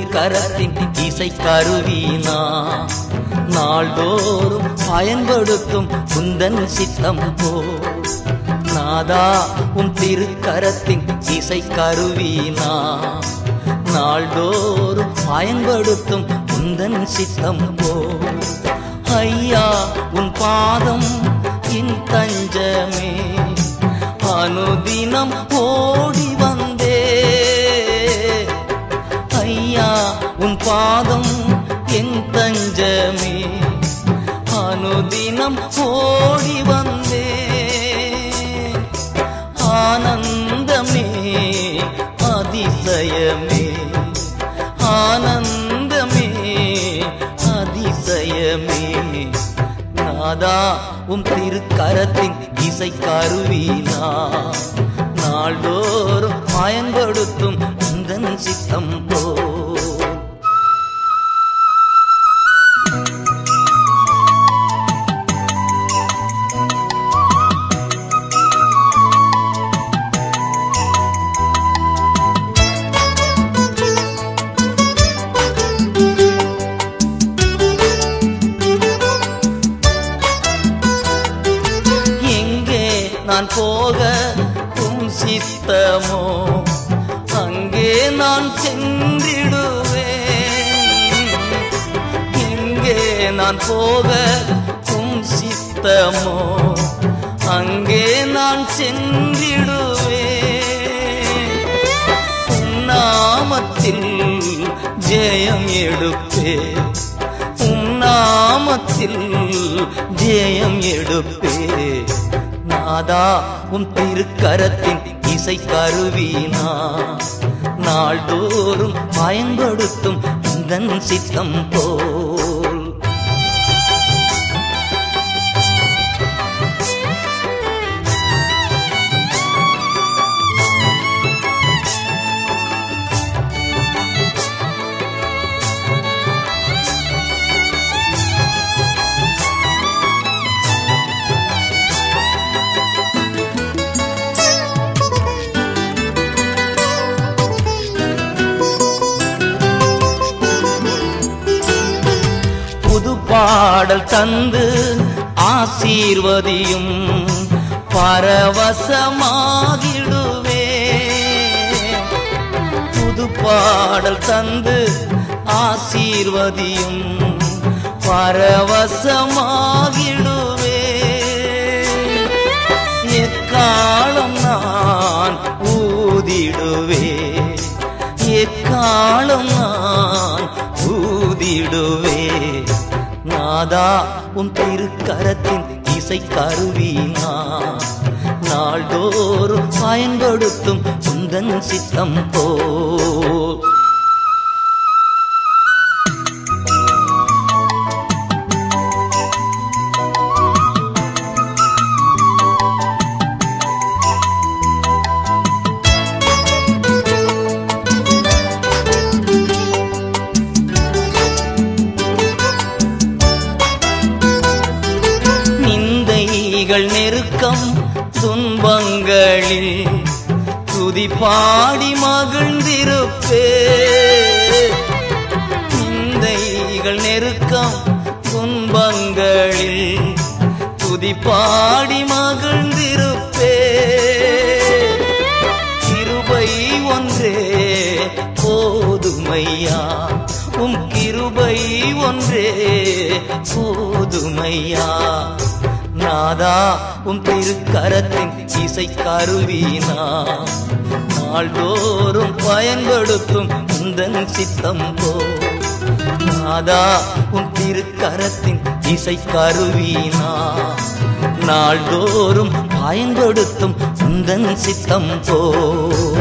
திருக்கரத்தின் இசை கருவீனா நாள்தோறும் பயன்படுத்தும் குந்தன் சித்தம் போ நாதா உன் திருக்கரத்தின் இசை கருவீனா நாள்தோறும் பயன்படுத்தும் குந்தன் சித்தம் போ ஐயா உன் பாதம் என் தஞ்சமே அனுதினம் ஓடி வந்தே ஐயா உன் பாதம் என் தஞ்சமே அனுதினம் ஓடி வந்தே ஆனந்தமே அதிசயமே ஆனந்தமே அதிசயமே நாதா உம் திருக்கரத்தின் இசை கருவீனா நாள்தோறும் பயன்படுத்தும் இந்த சித்தம் போ எங்கே நான் போக உம் சித்தமோ அங்கே நான் சென்றிடுவேன் எங்கே நான் போக உம் சித்தமோ அங்கே நான் சென்றிடுவேன் உம் நாமத்தில் ஜெயம் எடுப்பே உம் நாமத்தில் ஜெயம் எடுப்பே நாதா உம் திருக்கரத்தின் இசை கருவீனா நாள்தோறும் பயன்படுத்தும் இந்த சித்தம் போல் புது பாடல் தந்து ஆசீர்வதியும் பரவசமாகிடுவே புது பாடல் தந்து ஆசீர்வதியும் பரவசமாகிடுவே எக்காலம் நான் ஊதிடுவே எக்காலம் நான் ஊதிடுவே நாதா உன் திருக்கரத்தின் இசை கருவீனா நாள்தோறும் பயன்படுத்தும் உந்தன் சித்தம் போ நிந்தைகள் நெருக்கம் துன்பங்களில் துதி பாடி மகிழ்ந்திருப்பே நிந்தைகள் நெருக்கம் துன்பங்களில் துதி பாடி மகிழ்ந்திருப்பே கிருபை ஒன்றே போதுமையா உம் கிருபை ஒன்றே போதுமையா நாதா உம் திருக்கரத்தின் இசை கருவீனா நாள்தோறும் பயன்படுத்தும் உந்தன் சித்தம் போ நாதா உன் திருக்கரத்தின் இசை கருவீனா நாள்தோறும் பயன்படுத்தும் உந்தன் சித்தம் போ